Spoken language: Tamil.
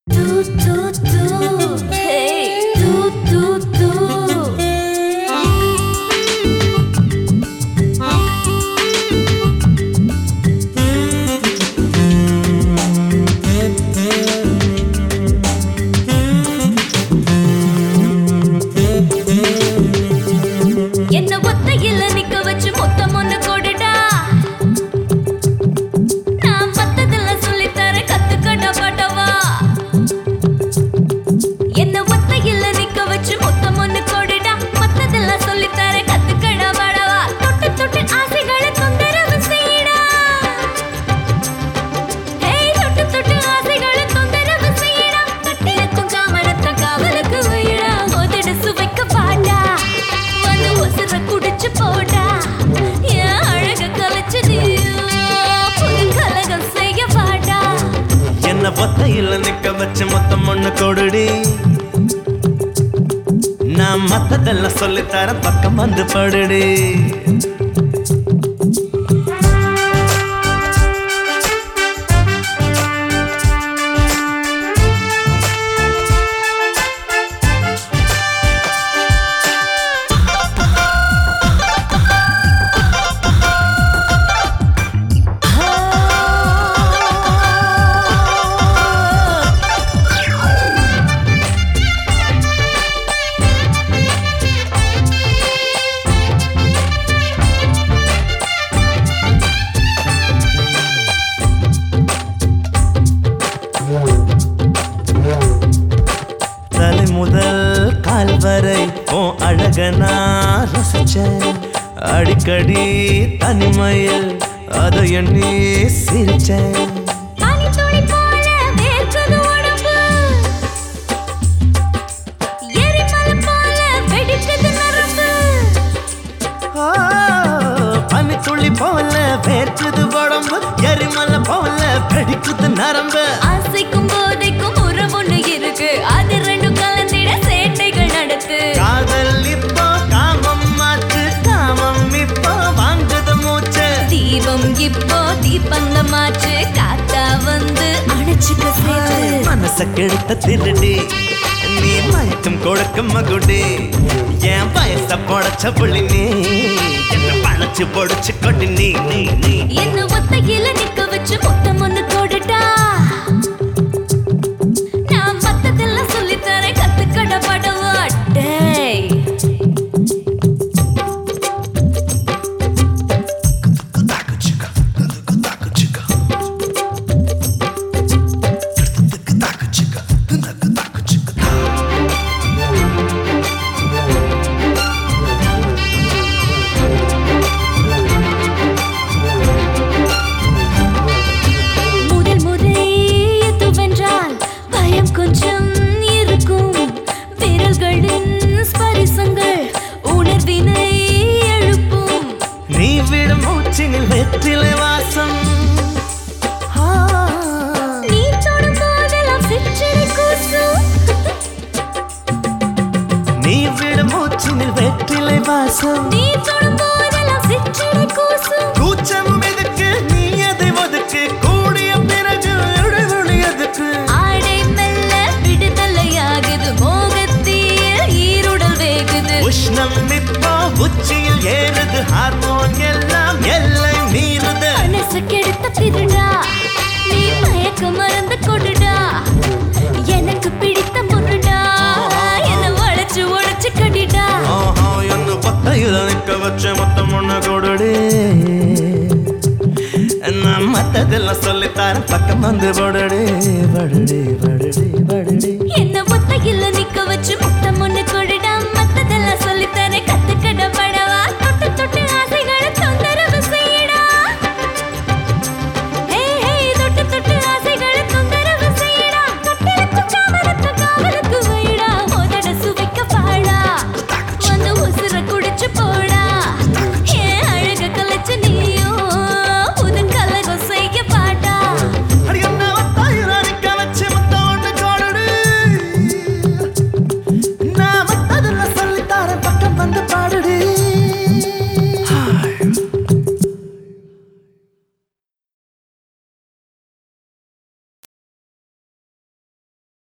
Du, du, du. Hey. Du, du, du. என்ன ஒத்தையில நிக்க வச்சு மொத்தம் ஒண்ணு கொடுடா நான் மத்ததெல்லாம் சொல்லித்தரேன் கத்துக்கடா படவா என்ன ஒத்தையில நிக்க வச்சு மொத்தம் ஒண்ணு கொடுடா மத்ததெல்லாம் சொல்லித்தரேன் கத்துக்கடா படவா தொட்டு தொட்டு ஆசைகளை தொந்தரவு செய்யடா ஏய் தொட்டு தொட்டு ஆசைகளை தொந்தரவு செய்யடா கட்டிலுக்கும் காமனத்த காவலுக்கு வைடா மோதிட சுவைக்க பாடா வந்து உசுர குடிச்சு போடா என் அழக கலைச்சு நீயோ புது கலகம் செய்ய வாடா என்ன ஒத்தையில நிக்க வச்சு மொத்தம் ஒண்ணு கொடுடி நான் மத்ததெல்லாம் சொல்லித்தரேன் பக்கம் வந்து படுடி தலை முதல் கால் வரை ஓ அழக நான் ரசிச்சேன் அடிக்கடி தனிமையில் அதை எண்ணி சிரிச்சேன் பனித்துளி போல வேர்க்குது உடம்பு. எரிமலை போல வெடிக்குது நரம்பு. ஆ, பனித்துளி போல வேர்க்குது உடம்பு எரிமலை போல வெடிக்குது நரம்பு ஆசைக்கும் போதைக்கும் உறவொண்ணு இருக்கு அது ரெண்டும் கலந்திட சேட்டைகள் நடத்து காதல் இப்போ காமம் மாற்று காமம் இப்போ வாங்குது மூச்சு தீபம் இப்போ தீபந்தமாச்சு காத்தா வந்து அணைச்சுக்க சேர்த்து மனச கெடுத்த திருடி நீ மயக்கம் கொடுக்க மகுடி என் வயச பொடச்ச புள்ளி நீ என்ன பழச்சு பொடிச்சு கொண்டு நீ நீ நீ என்ன ஒத்தையில நிக்க வச்சு மொத்தம் ஒண்ணு கொடுடா நான் மத்ததெல்லாம் சொல்லித்தரேன் கத்துக்கட படவா டேய் முதல் முறை எதுவென்றால் பயம் கொஞ்சம் இருக்கும் விரல்களின் ஸ்பரிசங்கள் உணர்வினை எழுப்பும் நீ விடும் மூச்சினில் வெற்றிலை வாசம் ஆ, நீ தொடும் போதெல்லாம் சிற்றலை கூசும் நீ விடும் மூச்சினில் வெற்றிலை வாசம் நீ தொடும் போதெல்லாம் சிற்றலை கூசும் கூச்சமும் எதுக்கு நீ அதை ஒதுக்கு கூடிய பிறகு இடைவெளி எதுக்கு ஆடை மெல்ல விடுதலையாகுது மோகத்தீயில் ஈருடல் வேகுது உஷ்ணம் இப்போ உச்சியில் ஏறுது ஹார்மோன் எல்லாம் எல்லை மீறுது மனசு கெடுத்த திருடா நீ மயக்க மறந்து கொடுடா எனக்கு பிடித்த முருடா என்ன வளைச்சு உடைச்சு கடிடா ஆஹா என்ன பத்தையில நிக்க வச்ச மொத்தம் ஒண்ணு கொடுடி நான் மத்ததெல்லாம் சொல்லித்தாரன் பக்கம் வந்து படுடி படுடி படுடி